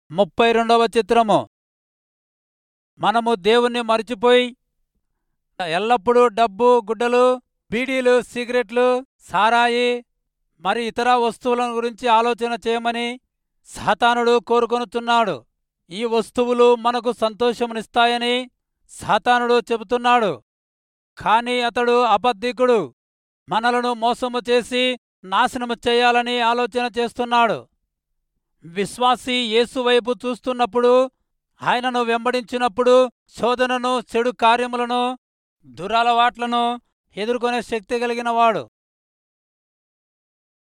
ముప్పై రెండవ చిత్రము మనము దేవుణ్ణి మరిచిపోయి ఎల్లప్పుడూ డబ్బు గుడ్డలు బీడీలు సిగరెట్లు సారాయి మరి ఇతర వస్తువుల గురించి ఆలోచన చేయమని సాతానుడు కోరుకొనుచున్నాడు ఈ వస్తువులు మనకు సంతోషమునిస్తాయని సాతానుడు చెబుతున్నాడు కాని అతడు అబద్ధికుడు మనలను మోసము చేసి నాశనము చేయాలని ఆలోచన చేస్తున్నాడు విశ్వాసి యేసు వైపు చూస్తున్నప్పుడు ఆయనను వెంబడించినప్పుడు శోధనను చెడు కార్యములను దురలవాట్లను ఎదుర్కొనే శక్తి కలిగిన వాడు